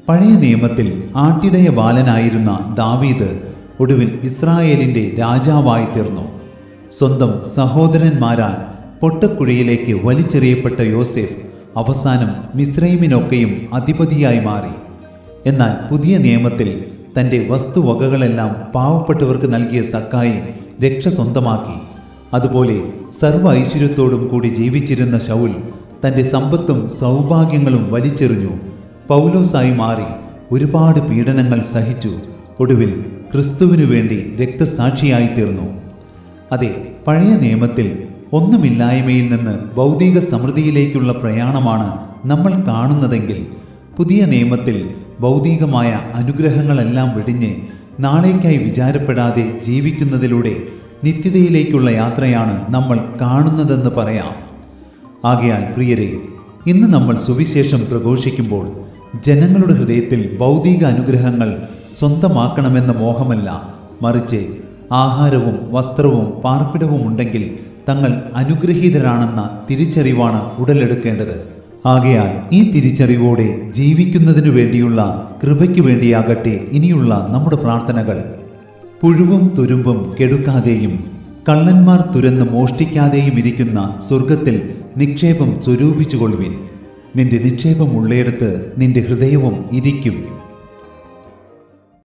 പഴയ നിയമത്തിൽ ആട്ടിടയ ബാലനായിരുന്ന ദാവീദ് ഒടുവിൽ ഇസ്രായേലിന്റെ രാജാവായി തീർന്നു സ്വന്തം സഹോദരന്മാരാൽ പൊട്ടക്കുഴിയിലേക്ക് വലിച്ചെറിയപ്പെട്ട യോസെഫ് അവസാനം മിസ്രൈമിനൊക്കെയും അധിപതിയായി മാറി എന്നാൽ പുതിയ നിയമത്തിൽ തന്റെ വസ്തുവകകളെല്ലാം പാവപ്പെട്ടവർക്ക് നൽകിയ സക്കായി രക്ഷ സ്വന്തമാക്കി അതുപോലെ സർവ്വ ഐശ്വര്യത്തോടും കൂടി ജീവിച്ചിരുന്ന ശൗൽ തന്റെ സമ്പത്തും സൗഭാഗ്യങ്ങളും വലിച്ചെറിഞ്ഞു പൗലോസായി മാറി ഒരുപാട് പീഡനങ്ങൾ സഹിച്ചു ഒടുവിൽ ക്രിസ്തുവിനു വേണ്ടി രക്തസാക്ഷിയായി തീർന്നു അതെ പഴയ നിയമത്തിൽ ഒന്നുമില്ലായ്മയിൽ നിന്ന് ഭൗതിക സമൃദ്ധിയിലേക്കുള്ള പ്രയാണമാണ് നമ്മൾ കാണുന്നതെങ്കിൽ പുതിയ നിയമത്തിൽ ഭൗതികമായ അനുഗ്രഹങ്ങളെല്ലാം വെടിഞ്ഞ് നാളേക്കായി വിചാരപ്പെടാതെ ജീവിക്കുന്നതിലൂടെ നിത്യതയിലേക്കുള്ള യാത്രയാണ് നമ്മൾ കാണുന്നതെന്ന് പറയാം ആകയാൽ പ്രിയരെ ഇന്ന് നമ്മൾ സുവിശേഷം പ്രഘോഷിക്കുമ്പോൾ ജനങ്ങളുടെ ഹൃദയത്തിൽ ഭൗതിക അനുഗ്രഹങ്ങൾ സ്വന്തമാക്കണമെന്ന മോഹമല്ല മറിച്ച് ആഹാരവും വസ്ത്രവും പാർപ്പിടവും ഉണ്ടെങ്കിൽ തങ്ങൾ അനുഗ്രഹീതരാണെന്ന തിരിച്ചറിവാണ് ഉടലെടുക്കേണ്ടത് ആകയാൽ ഈ തിരിച്ചറിവോടെ ജീവിക്കുന്നതിനു വേണ്ടിയുള്ള കൃപയ്ക്ക് വേണ്ടിയാകട്ടെ ഇനിയുള്ള നമ്മുടെ പ്രാർത്ഥനകൾ പുഴുവും തുരുമ്പും കെടുക്കാതെയും കള്ളന്മാർ തുരന്ന് മോഷ്ടിക്കാതെയും ഇരിക്കുന്ന സ്വർഗത്തിൽ നിക്ഷേപം സ്വരൂപിച്ചുകൊള്ളുവിൻ നിന്റെ നിക്ഷേപം ഉള്ളയിടത്ത് നിന്റെ ഹൃദയവും ഇരിക്കും